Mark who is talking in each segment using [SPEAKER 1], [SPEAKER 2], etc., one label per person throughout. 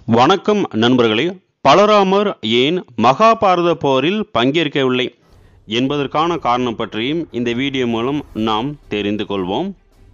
[SPEAKER 1] வணக்கம் நண்பர்களே பலராமர் ஏன் மகாபாரத போரில் பங்கேற்கவில்லை என்பதற்கான காரணம் பற்றியும் இந்த வீடியோ மூலம் நாம் தெரிந்து கொள்வோம்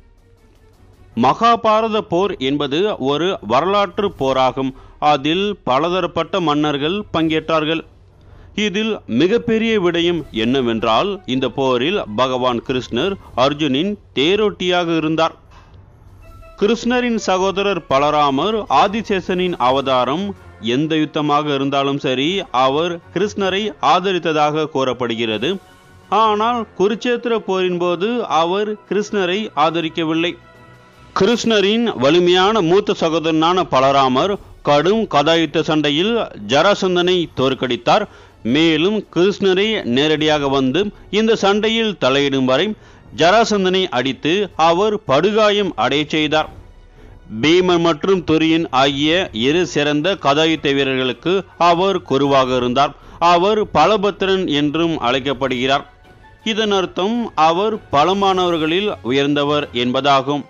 [SPEAKER 1] மகாபாரத போர் என்பது ஒரு வரலாற்று போராகும் அதில் பலதரப்பட்ட மன்னர்கள் பங்கேற்றார்கள் இதில் மிகப்பெரிய விடயம் என்னவென்றால் இந்த போரில் பகவான் கிருஷ்ணர் அர்ஜுனின் தேரோட்டியாக இருந்தார் கிருஷ்ணரின் சகோதரர் பலராமர் ஆதிசேஷனின் அவதாரம் எந்த யுத்தமாக இருந்தாலும் சரி அவர் கிருஷ்ணரை ஆதரித்ததாக கூறப்படுகிறது ஆனால் குருச்சேத்திர போரின் போது அவர் கிருஷ்ணரை ஆதரிக்கவில்லை கிருஷ்ணரின் வலிமையான மூத்த சகோதரனான பலராமர் கடும் கதாயுத்த சண்டையில் ஜராசந்தனை தோற்கடித்தார் மேலும் கிருஷ்ணரை நேரடியாக வந்து இந்த சண்டையில் தலையிடும் வரை ஜராசந்தனை அடித்து அவர் படுகாயம் அடைய செய்தார் பீமன் மற்றும் துரியன் ஆகிய இரு சிறந்த கதாயுத்த வீரர்களுக்கு அவர் குருவாக இருந்தார் அவர் பலபத்திரன் என்றும் அழைக்கப்படுகிறார் இதன் அர்த்தம் அவர் பலமானவர்களில் உயர்ந்தவர் என்பதாகும்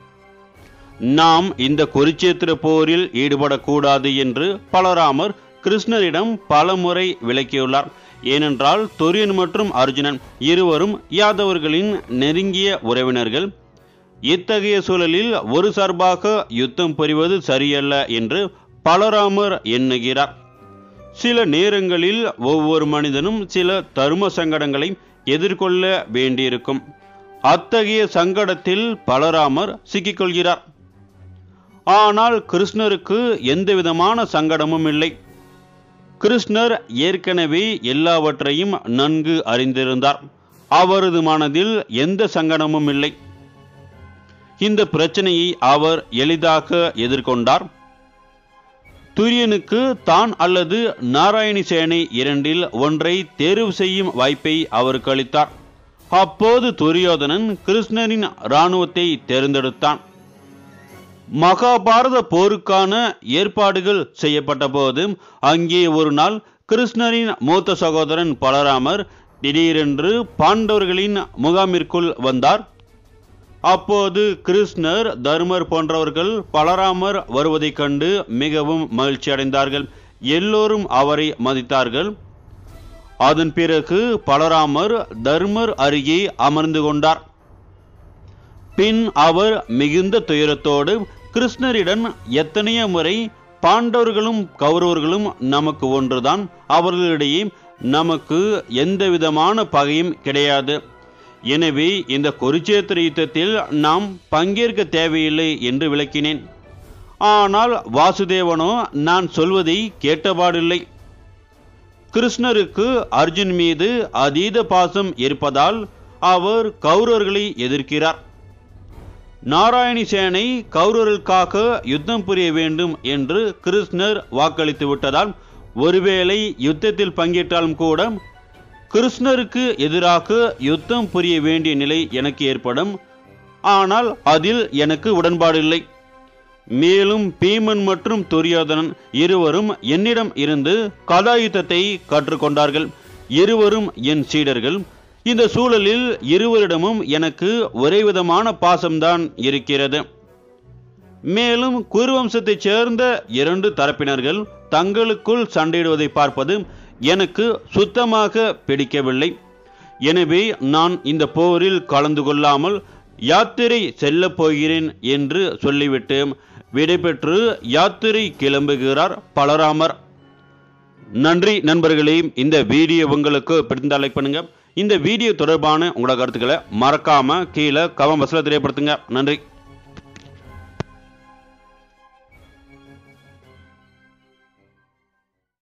[SPEAKER 1] நாம் இந்த குருச்சேத்திர போரில் ஈடுபடக்கூடாது என்று பலராமர் கிருஷ்ணரிடம் பலமுறை விளக்கியுள்ளார் ஏனென்றால் துரியன் மற்றும் அர்ஜுனன் இருவரும் யாதவர்களின் நெருங்கிய உறவினர்கள் இத்தகைய சூழலில் ஒரு சார்பாக யுத்தம் புரிவது சரியல்ல என்று பலராமர் எண்ணுகிறார் சில நேரங்களில் ஒவ்வொரு மனிதனும் சில தரும சங்கடங்களை எதிர்கொள்ள வேண்டியிருக்கும் அத்தகைய சங்கடத்தில் பலராமர் சிக்கிக்கொள்கிறார் ஆனால் கிருஷ்ணருக்கு எந்தவிதமான சங்கடமும் இல்லை கிருஷ்ணர் ஏற்கனவே எல்லாவற்றையும் நன்கு அறிந்திருந்தார் அவரது மனதில் எந்த சங்கடமும் இல்லை இந்த பிரச்சனையை அவர் எளிதாக எதிர்கொண்டார் துரியனுக்கு தான் அல்லது நாராயணி சேனை இரண்டில் ஒன்றை தேர்வு செய்யும் வாய்ப்பை அவருக்கு அளித்தார் அப்போது துரியோதனன் கிருஷ்ணரின் இராணுவத்தை தேர்ந்தெடுத்தான் மகாபாரத போருக்கான ஏற்பாடுகள் செய்யப்பட்ட போது அங்கே ஒரு நாள் கிருஷ்ணரின் மூத்த சகோதரன் பலராமர் திடீரென்று பாண்டவர்களின் முகாமிற்குள் வந்தார் அப்போது கிருஷ்ணர் தர்மர் போன்றவர்கள் பலராமர் வருவதைக் கண்டு மிகவும் மகிழ்ச்சி அடைந்தார்கள் எல்லோரும் அவரை மதித்தார்கள் அதன் பிறகு பலராமர் தர்மர் அருகே அமர்ந்து கொண்டார் பின் அவர் மிகுந்த துயரத்தோடு கிருஷ்ணரிடம் எத்தனையோ முறை பாண்டவர்களும் கௌரவர்களும் நமக்கு ஒன்றுதான் அவர்களிடையே நமக்கு எந்த விதமான பகையும் கிடையாது எனவே இந்த குருச்சேத்திர யுத்தத்தில் நாம் பங்கேற்க தேவையில்லை என்று விளக்கினேன் ஆனால் வாசுதேவனோ நான் சொல்வதை கேட்டபாடில்லை கிருஷ்ணருக்கு அர்ஜுன் மீது அதீத பாசம் இருப்பதால் அவர் கௌரவர்களை எதிர்க்கிறார் நாராயணி சேனை கௌரவர்களுக்காக யுத்தம் புரிய வேண்டும் என்று கிருஷ்ணர் வாக்களித்து விட்டதால் ஒருவேளை யுத்தத்தில் பங்கேற்றாலும் கூட கிருஷ்ணருக்கு எதிராக யுத்தம் புரிய வேண்டிய நிலை எனக்கு ஏற்படும் ஆனால் அதில் எனக்கு உடன்பாடில்லை மேலும் பீமன் மற்றும் துரியோதனன் இருவரும் என்னிடம் இருந்து கதாயுத்தத்தை கற்றுக்கொண்டார்கள் இருவரும் என் சீடர்கள் இந்த சூழலில் இருவரிடமும் எனக்கு ஒரே விதமான பாசம்தான் இருக்கிறது மேலும் குருவம்சத்தைச் சேர்ந்த இரண்டு தரப்பினர்கள் தங்களுக்குள் சண்டையிடுவதை பார்ப்பது எனக்கு சுத்தமாக பிடிக்கவில்லை எனவே நான் இந்த போரில் கலந்து கொள்ளாமல் யாத்திரை செல்லப் போகிறேன் என்று சொல்லிவிட்டு விடைபெற்று யாத்திரை கிளம்புகிறார் பலராமர் நன்றி நண்பர்களே இந்த வீடியோ உங்களுக்கு பிடிந்தால் லைக் பண்ணுங்க இந்த வீடியோ தொடர்பான உங்களோட கருத்துக்களை மறக்காம கீழே கவம் பஸ்ல தெரியப்படுத்துங்க நன்றி